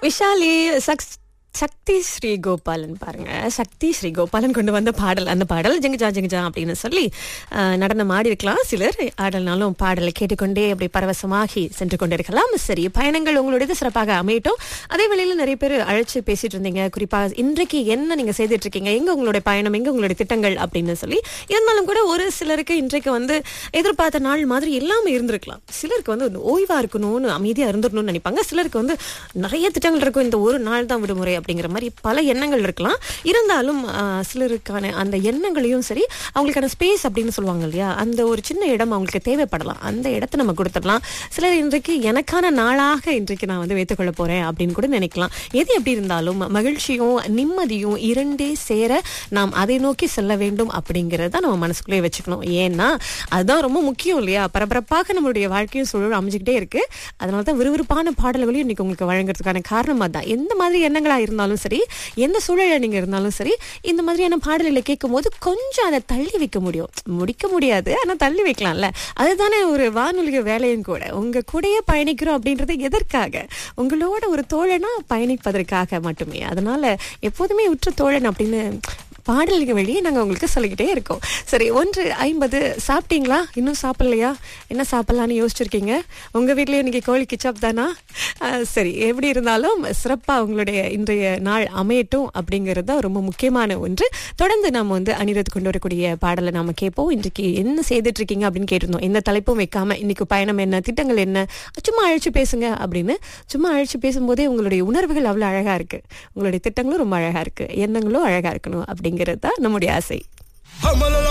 விஷாலி சக்ஸ் சக்தி ஸ்ரீ கோபாலன் பாருங்க சக்தி ஸ்ரீ கோபாலன் கொண்டு வந்த பாடல் அந்த பாடல் ஜிங்கஜா ஜிங்கஜா அப்படின்னு சொல்லி அஹ், நடனம் ஆடி இருக்கலாம் சிலர் ஆடல்னாலும் பாடலை கேட்டுக்கொண்டே அப்படி பரவசமாகி சென்று கொண்டிருக்கலாம் சரி பயணங்கள் உங்களுடையது சிறப்பாக அமையட்டும் அதே வேளையில் நிறைய பேர் அழைச்சு பேசிட்டு இருந்தீங்க குறிப்பாக இன்றைக்கு என்ன நீங்க செய்துட்டு இருக்கீங்க எங்க உங்களுடைய பயணம் எங்க உங்களுடைய திட்டங்கள் அப்படின்னு சொல்லி இருந்தாலும் கூட ஒரு சிலருக்கு இன்றைக்கு வந்து எதிர்பார்த்த நாள் மாதிரி எல்லாமே இருந்திருக்கலாம் சிலருக்கு வந்து ஒரு ஓய்வா இருக்கணும்னு அமைதியா இருந்துடணும்னு நினைப்பாங்க சிலருக்கு வந்து நிறைய திட்டங்கள் இருக்கும் இந்த ஒரு நாள் தான் விடுமுறை அப்படிங்கிற மாதிரி பல எண்ணங்கள் இருக்கலாம் இருந்தாலும் ஆஹ், சிலருக்கான அந்த எண்ணங்களையும் சரி அவங்களுக்கான ஸ்பேஸ் அப்படின்னு சொல்லுவாங்க இல்லையா அந்த ஒரு சின்ன இடம் அவங்களுக்கு தேவைப்படலாம் அந்த இடத்த நம்ம கொடுத்துடலாம் சிலர் இன்றைக்கு எனக்கான நாளாக இன்றைக்கு நான் வந்து வைத்துக்கொள்ள போறேன் அப்படின்னு கூட நினைக்கலாம் எது எப்படி இருந்தாலும் மகிழ்ச்சியும் நிம்மதியும் இரண்டே சேர நாம் அதை நோக்கி செல்ல வேண்டும் அப்படிங்கறத நம்ம மனசுக்குள்ளே வச்சுக்கணும் ஏன்னா அதுதான் ரொம்ப முக்கியம் இல்லையா பரபரப்பாக நம்மளுடைய வாழ்க்கையும் சூழல் அமைஞ்சுக்கிட்டே இருக்கு அதனால தான் விறுவிறுப்பான பாடல்களையும் இன்னைக்கு உங்களுக்கு வழங்குறதுக்கான காரணம் அதான் எந்த மாதிரி எண்ணங்களா இருந்தாலும் சரி எந்த சூழல நீங்க இருந்தாலும் சரி இந்த மாதிரியான பாடல்களை கேட்கும் போது கொஞ்சம் அதை தள்ளி வைக்க முடியும் முடிக்க முடியாது ஆனா தள்ளி வைக்கலாம்ல அதுதானே ஒரு வானொலி வேலையும் கூட உங்க கூடயே பயணிக்கிறோம் அப்படின்றது எதற்காக உங்களோட ஒரு தோழனா பயணிப்பதற்காக மட்டுமே அதனால எப்போதுமே உற்ற தோழன் அப்படின்னு பாடல்கள் வெளியே நாங்கள் உங்களுக்கு சொல்லிக்கிட்டே இருக்கோம் சரி ஒன்று ஐம்பது சாப்பிட்டீங்களா இன்னும் சாப்பிடலையா என்ன சாப்பிடலான்னு யோசிச்சிருக்கீங்க உங்கள் வீட்லேயே இன்னைக்கு கோழி கிச்சப் தானா அஹ், சரி எப்படி இருந்தாலும் சிறப்பாக உங்களுடைய இன்றைய நாள் அமையட்டும் அப்படிங்கிறது தான் ரொம்ப முக்கியமான ஒன்று தொடர்ந்து நாம் வந்து அனிருத் கொண்டு வரக்கூடிய பாடலை நாம கேட்போம் இன்றைக்கு என்ன செய்துட்டு இருக்கீங்க அப்படின்னு கேட்டிருந்தோம் எந்த தலைப்பும் வைக்காம இன்னைக்கு பயணம் என்ன திட்டங்கள் என்ன சும்மா அழைச்சு பேசுங்க அப்படின்னு சும்மா அழைச்சு பேசும்போதே உங்களுடைய உணர்வுகள் அவ்வளோ அழகா இருக்கு உங்களுடைய திட்டங்களும் ரொம்ப அழகா இருக்கு எண்ணங்களும் அழகா இருக்கணும் அப்படிங்கிறது தான் நம்முடைய ஆசை Humble